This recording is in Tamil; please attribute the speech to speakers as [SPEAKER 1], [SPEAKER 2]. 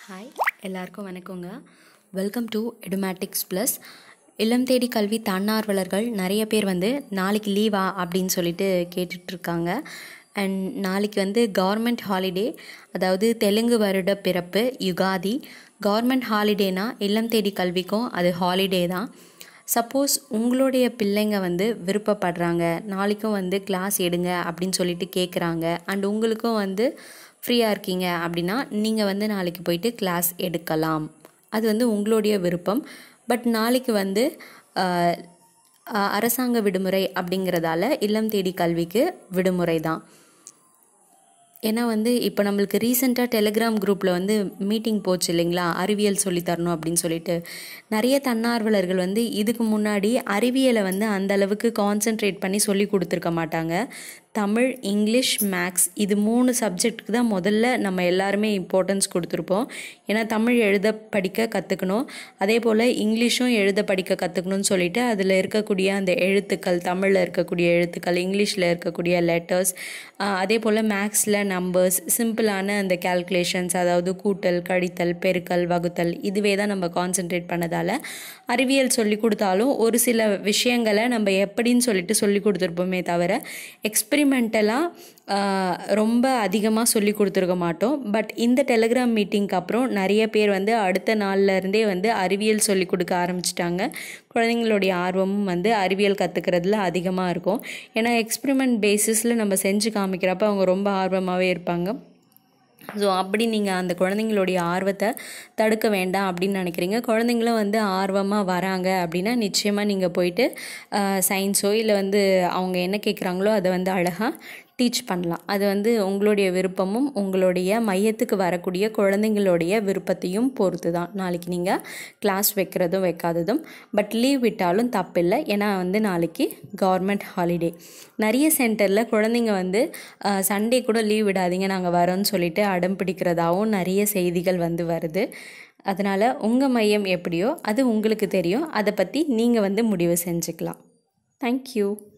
[SPEAKER 1] ஹாய் எல்லாருக்கும் வணக்கங்க வெல்கம் டு எடுமேட்டிக்ஸ் ப்ளஸ் இல்லம் தேடி கல்வி தன்னார்வலர்கள் நிறைய பேர் வந்து நாளைக்கு லீவா அப்படின்னு சொல்லிட்டு கேட்டுட்ருக்காங்க அண்ட் நாளைக்கு வந்து கவர்மெண்ட் ஹாலிடே அதாவது தெலுங்கு வருட பிறப்பு யுகாதி கவர்மெண்ட் ஹாலிடேனா இல்லம் தேடி கல்விக்கும் அது ஹாலிடே தான் சப்போஸ் உங்களுடைய பிள்ளைங்க வந்து விருப்பப்படுறாங்க நாளைக்கும் வந்து கிளாஸ் எடுங்க அப்படின்னு சொல்லிட்டு கேட்குறாங்க அண்ட் உங்களுக்கும் வந்து ஃப்ரீயாக இருக்கீங்க அப்படின்னா நீங்கள் வந்து நாளைக்கு போயிட்டு கிளாஸ் எடுக்கலாம் அது வந்து உங்களுடைய விருப்பம் பட் நாளைக்கு வந்து ஆஹ், ஆஹ், அரசாங்க விடுமுறை அப்படிங்கிறதால இல்லம் தேடி கல்விக்கு விடுமுறை தான் ஏன்னா வந்து இப்போ நம்மளுக்கு ரீசெண்டாக டெலிகிராம் குரூப்பில் வந்து மீட்டிங் போச்சு இல்லைங்களா அறிவியல் சொல்லித் தரணும் அப்படின்னு சொல்லிட்டு நிறைய தன்னார்வலர்கள் வந்து இதுக்கு முன்னாடி அறிவியலை வந்து அந்த அளவுக்கு கான்சென்ட்ரேட் பண்ணி சொல்லி கொடுத்துருக்க மாட்டாங்க தமிழ் இங்கிலீஷ் மேக்ஸ் இது மூணு சப்ஜெக்ட்டுக்கு தான் முதல்ல நம்ம எல்லாருமே இம்பார்ட்டன்ஸ் கொடுத்துருப்போம் ஏன்னா தமிழ் எழுத படிக்க கற்றுக்கணும் அதே போல் இங்கிலீஷும் எழுத படிக்க கற்றுக்கணும்னு சொல்லிட்டு அதில் இருக்கக்கூடிய அந்த எழுத்துக்கள் தமிழில் இருக்கக்கூடிய எழுத்துக்கள் இங்கிலீஷில் இருக்கக்கூடிய லெட்டர்ஸ் அதே போல் மேக்ஸில் நம்பர்ஸ் சிம்பிளான அந்த கேல்குலேஷன்ஸ் அதாவது கூட்டல் கழித்தல் பெருக்கல் வகுத்தல் இதுவே தான் நம்ம கான்சென்ட்ரேட் பண்ணதால் அறிவியல் சொல்லி கொடுத்தாலும் ஒரு சில விஷயங்களை நம்ம எப்படின்னு சொல்லிட்டு சொல்லி கொடுத்துருப்போமே தவிர எக்ஸ்பெரிமெண்டலாக ரொம்ப அதிகமாக சொல்லி கொடுத்துருக்க மாட்டோம் பட் இந்த டெலிகிராம் மீட்டிங்க்கு அப்புறம் நிறைய பேர் வந்து அடுத்த நாள்ல இருந்தே வந்து அறிவியல் சொல்லி கொடுக்க ஆரம்பிச்சிட்டாங்க குழந்தைங்களுடைய ஆர்வமும் வந்து அறிவியல் கற்றுக்கிறதுல அதிகமாக இருக்கும் ஏன்னா எக்ஸ்பெரிமெண்ட் பேசிஸில் நம்ம செஞ்சு காமிக்கிறப்ப அவங்க ரொம்ப ஆர்வமாகவே இருப்பாங்க ஸோ அப்படி நீங்கள் அந்த குழந்தைங்களுடைய ஆர்வத்தை தடுக்க வேண்டாம் அப்படின்னு நினைக்கிறீங்க குழந்தைங்களும் வந்து ஆர்வமாக வராங்க அப்படின்னா நிச்சயமாக நீங்கள் போயிட்டு சயின்ஸோ இல்லை வந்து அவங்க என்ன கேட்குறாங்களோ அதை வந்து அழகாக டீச் பண்ணலாம் அது வந்து உங்களுடைய விருப்பமும் உங்களுடைய மையத்துக்கு வரக்கூடிய குழந்தைங்களுடைய விருப்பத்தையும் பொறுத்து தான் நாளைக்கு நீங்கள் கிளாஸ் வைக்கிறதும் வைக்காததும் பட் லீவ் விட்டாலும் தப்பில்லை ஏன்னா வந்து நாளைக்கு கவர்மெண்ட் ஹாலிடே நிறைய சென்டரில் குழந்தைங்க வந்து சண்டே கூட லீவ் விடாதீங்க நாங்கள் வரோன்னு சொல்லிட்டு அடம் பிடிக்கிறதாவும் நிறைய செய்திகள் வந்து வருது அதனால் உங்கள் மையம் எப்படியோ அது உங்களுக்கு தெரியும் அதை பற்றி நீங்கள் வந்து முடிவு செஞ்சுக்கலாம் தேங்க்யூ